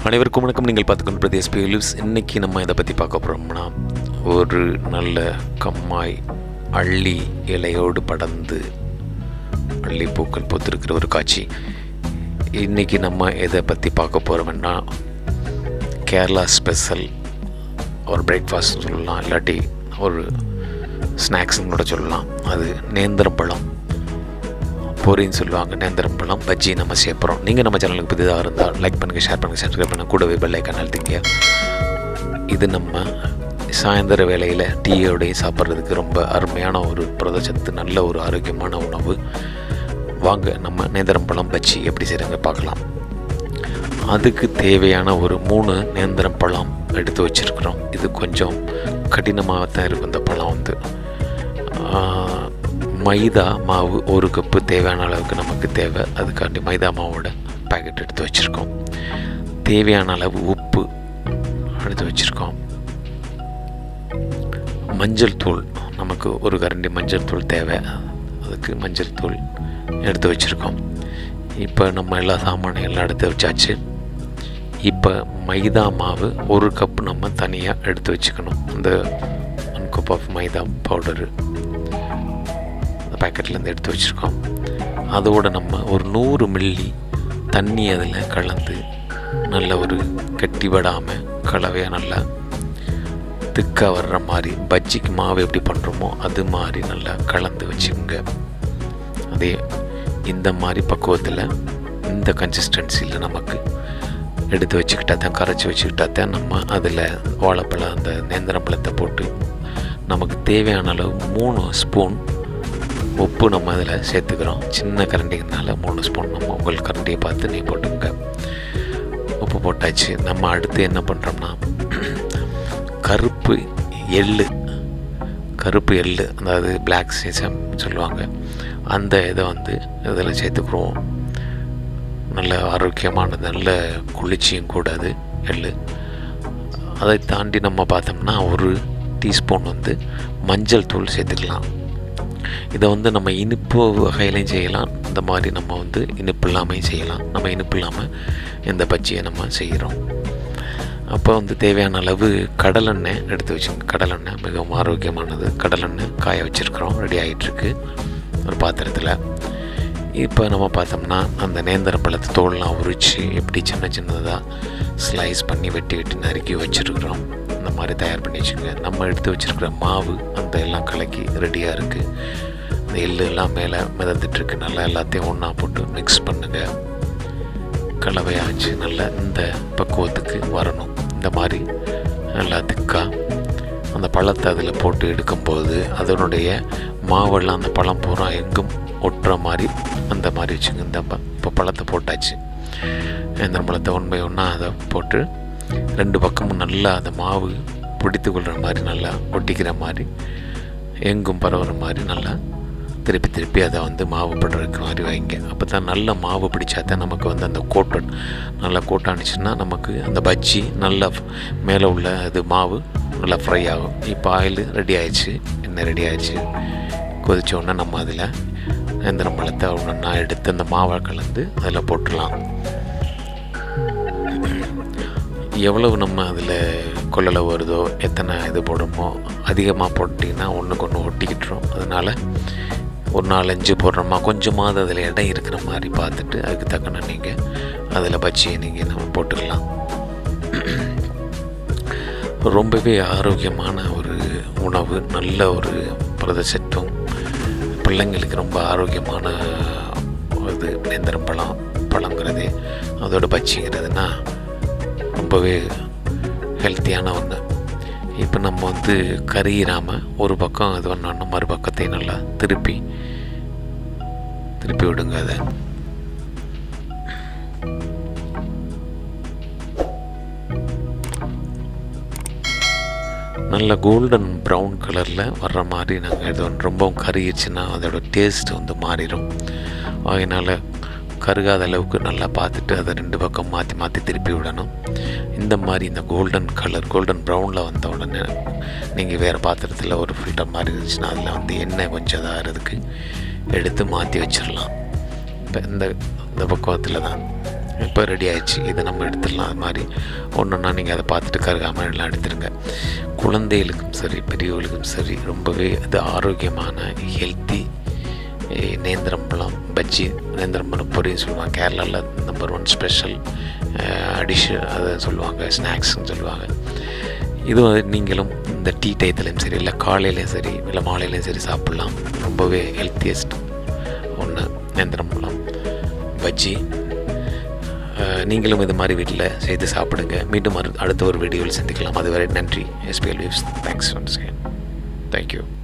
அனைவருக்கும் வணக்கம் நீங்கள் பார்த்துக்கொண்டு பிரதேஷ் பிலிவ்ஸ் இன்னைக்கு நம்ம இதை பற்றி பார்க்க போகிறோம்னா ஒரு நல்ல கம்மாய் அள்ளி இலையோடு படர்ந்து அள்ளி பூக்கள் பூத்திருக்கிற ஒரு காட்சி இன்னைக்கு நம்ம எதை பற்றி பார்க்க போகிறோம்னா கேரளா ஸ்பெஷல் ஒரு பிரேக்ஃபாஸ்ட் சொல்லலாம் இல்லாட்டி ஒரு ஸ்நாக்ஸ்னு கூட சொல்லலாம் அது நேந்திரம் பழம் பொரின்னு சொல்லுவாங்க நேந்திரம் பழம் பஜ்ஜி நம்ம சேர்ப்புறோம் நீங்கள் நம்ம சேனலுக்கு புதிதாக இருந்தால் லைக் பண்ணுங்கள் ஷேர் பண்ணுங்கள் சப்ஸ்கிரைப் பண்ணுங்கள் கூடவே பெல் ஐக்கான் அழுத்திங்க இது நம்ம சாயந்தர வேளையில் டீயோடையும் சாப்பிட்றதுக்கு ரொம்ப அருமையான ஒரு புரதச்சத்து நல்ல ஒரு ஆரோக்கியமான உணவு வாங்க நம்ம நேந்திரம் பழம் பஜ்ஜி எப்படி செய்கிறாங்க பார்க்கலாம் அதுக்கு தேவையான ஒரு மூணு நேந்திரம் பழம் எடுத்து வச்சுருக்குறோம் இது கொஞ்சம் கடினமாக தான் இருக்கும் இந்த பழம் வந்து ஆஹ், மைதா மாவு ஒரு கப்பு தேவையான அளவுக்கு நமக்கு தேவை அதுக்காண்டி மைதா மாவோட பாக்கெட் எடுத்து வச்சுருக்கோம் தேவையான அளவு உப்பு எடுத்து வச்சுருக்கோம் மஞ்சள் தூள் நமக்கு ஒரு கரண்டி மஞ்சள் தூள் தேவை அதுக்கு மஞ்சள் தூள் எடுத்து வச்சுருக்கோம் இப்போ நம்ம எல்லா சாமானையும் எல்லாம் எடுத்து வச்சாச்சு இப்போ மைதா மாவு ஒரு கப் நம்ம தனியாக எடுத்து வச்சுக்கணும் அந்த one cup of maida powder அந்த பேக்கெட்லேருந்து எடுத்து வச்சுருக்கோம் அதோட நம்ம ஒரு நூறு மில்லி தண்ணி அதில் கலந்து நல்ல ஒரு கெட்டிப்படாமல் கலவையாக நல்லா திக்காக வர்ற மாதிரி பஜ்ஜிக்கு மாவு எப்படி பண்ணுறோமோ அது மாதிரி நல்லா கலந்து வச்சுக்கோங்க அதே இந்த மாதிரி பக்குவத்தில் இந்த கன்சிஸ்டன்சியில் நமக்கு எடுத்து வச்சுக்கிட்டா தான் கரைச்சி வச்சுக்கிட்டா தான் நம்ம அதில் வாழைப்பழம் அந்த நேந்திரம் பழத்தை போட்டு நமக்கு தேவையான அளவு மூணு ஸ்பூன் உப்பு நம்ம அதில் சேர்த்துக்கிறோம் சின்ன கரண்டிங்கனால மூணு ஸ்பூன் நம்ம உங்கள் கரண்டியை பார்த்து நீ போட்டுங்க உப்பு போட்டாச்சு நம்ம அடுத்து என்ன பண்ணுறோம்னா கருப்பு எள்ளு கருப்பு எள்ளு அதாவது பிளாக் சீசம் சொல்லுவாங்க அந்த இதை வந்து இதில் சேர்த்துக்குருவோம் நல்ல ஆரோக்கியமானது நல்ல குளிர்ச்சியும் கூட அது எள்ளு அதை தாண்டி நம்ம பார்த்தோம்னா ஒரு டீஸ்பூன் வந்து மஞ்சள் தூள் சேர்த்துக்கலாம் இதை வந்து நம்ம இனிப்பு வகையிலையும் செய்யலாம் இந்த மாதிரி நம்ம வந்து இனிப்பு இல்லாமையும் செய்யலாம் நம்ம இனிப்பு இல்லாமல் இந்த பஜ்ஜியை நம்ம செய்கிறோம் அப்போ வந்து தேவையான அளவு கடலெண்ணெய் எடுத்து வச்சுங்க கடலெண்ணெய் மிகவும் ஆரோக்கியமானது கடலெண்ணெய் காய வச்சுருக்குறோம் ரெடி ஆகிட்டுருக்கு ஒரு பாத்திரத்தில் இப்போ நம்ம பார்த்தோம்னா அந்த நேந்திர பழத்தை தோல்லாம் உரித்து எப்படி சின்ன சின்னதாக ஸ்லைஸ் பண்ணி வெட்டி வெட்டி நறுக்கி வச்சுருக்குறோம் இந்த மாதிரி தயார் பண்ணி வச்சுக்கோங்க நம்ம எடுத்து வச்சுருக்கிற மாவு அந்த எல்லாம் கலக்கி ரெடியாக இருக்குது இந்த எள்ளு எல்லாம் மேலே மிதந்துட்டுருக்கு நல்லா எல்லாத்தையும் ஒன்றா போட்டு மிக்ஸ் பண்ணுங்கள் கலவையாச்சு நல்லா இந்த பக்குவத்துக்கு வரணும் இந்த மாதிரி நல்லா திக்காக அந்த பழத்தை அதில் போட்டு எடுக்கும்போது அதனுடைய மாவெல்லாம் அந்த பழம் பூரா எங்கும் ஒட்டுற மாதிரி அந்த மாதிரி வச்சுங்க இந்த ப- இப்போ பழத்தை போட்டாச்சு இந்த பழத்தை ஒன் பை ஒன்றா அதை போட்டு ரெண்டு பக்கமும் நல்லா அந்த மாவு பிடித்து கொள்கிற மாதிரி நல்லா ஒட்டிக்கிற மாதிரி எங்கும் பரவுற மாதிரி நல்லா திருப்பி திருப்பி அதை வந்து மாவு படுறதுக்கு மாதிரி வைங்க அப்போ தான் நல்ல மாவு பிடிச்சா தான் நமக்கு வந்து அந்த கோட்டன் நல்லா கோட்டானுச்சுன்னா நமக்கு அந்த பஜ்ஜி நல்லா மேலே உள்ள அது மாவு நல்லா ஃப்ரை ஆகும் இப்போ ஆயில் ரெடி ஆயிடுச்சு எண்ணெய் ரெடி ஆயிடுச்சு கொதிச்ச உடனே நம்ம அதில் எந்திரம் பழத்தை ஒன்றா எடுத்து அந்த மாவை கலந்து அதில் போட்டுடலாம் எவ்வளவு நம்ம அதில் கொள்ளலை வருதோ எத்தனை இது போடுறோமோ அதிகமாக போட்டிங்கன்னா ஒன்றுக்கு ஒன்று ஒட்டிக்கிட்டுரும் அதனால் ஒரு நாலஞ்சு போடுறோமா கொஞ்சமாவது அதில் இடம் இருக்கிற மாதிரி பார்த்துட்டு அதுக்கு தக்கன நீங்கள் அதில் பஜ்ஜியை நீங்கள் நம்ம போட்டுக்கலாம் ரொம்பவே ஆரோக்கியமான ஒரு உணவு நல்ல ஒரு புரதச்சத்தும் பிள்ளைங்களுக்கு ரொம்ப ஆரோக்கியமான இது நேந்திரம் பழம் பழங்கிறது அதோட பஜ்ஜிங்கிறதுனா ரொம்பவே ஹெல்த்தியான ஒன்று இப்போ நம்ம வந்து கரியிராமல் ஒரு பக்கம் இது பண்ணோன்னா மறுபக்கத்தையும் நல்லா திருப்பி திருப்பி விடுங்க அதை நல்ல கோல்டன் ப்ரௌன் கலரில் வர்ற மாதிரி நாங்கள் இது வந்து ரொம்பவும் கருகிடுச்சுன்னா அதோட டேஸ்ட் வந்து மாறிடும் அதனால் கருகாத அளவுக்கு நல்லா பார்த்துட்டு அதை ரெண்டு பக்கம் மாற்றி மாற்றி திருப்பி விடணும் இந்த மாதிரி இந்த கோல்டன் கலர் கோல்டன் ப்ரௌனில் வந்த உடனே நீங்கள் வேறு பாத்திரத்தில் ஒரு ஃபில்டர் மாதிரி இருந்துச்சுன்னா அதில் வந்து எண்ணெய் கொஞ்சம் இதாகிறதுக்கு எடுத்து மாற்றி வச்சிடலாம் இப்போ இந்த இந்த பக்குவத்தில் தான் இப்போ ரெடி ஆயிடுச்சு இதை நம்ம எடுத்துடலாம் அது மாதிரி ஒன்றுன்னா நீங்கள் அதை பார்த்துட்டு கருகாமல் எல்லாம் எடுத்துருங்க குழந்தைகளுக்கும் சரி பெரியவர்களுக்கும் சரி ரொம்பவே அது ஆரோக்கியமான ஹெல்த்தி நேந்திரம்பழம் பஜ்ஜி நேந்திரம்பழம் பொரின்னு சொல்லுவாங்க கேரளாவில் நம்பர் ஒன் ஸ்பெஷல் அடிஷன் அதை சொல்லுவாங்க ஸ்நாக்ஸ்னு சொல்லுவாங்க இது வந்து நீங்களும் இந்த டீ டயத்துலையும் சரி இல்லை காலையிலையும் சரி இல்லை மாலையிலையும் சரி சாப்பிட்லாம் ரொம்பவே ஹெல்த்தியஸ்ட் ஒன்று நேந்திரம்பழம் பஜ்ஜி அஹ், நீங்களும் இது மாதிரி வீட்டில் செய்து சாப்பிடுங்க மீண்டும் மறு- அடுத்த ஒரு வீடியோவில் சந்திக்கலாம் அதுவரை நன்றி எஸ்பிஎல் வியூஸ் தேங்க்ஸ் ஒன்ஸ் தேங்க்யூ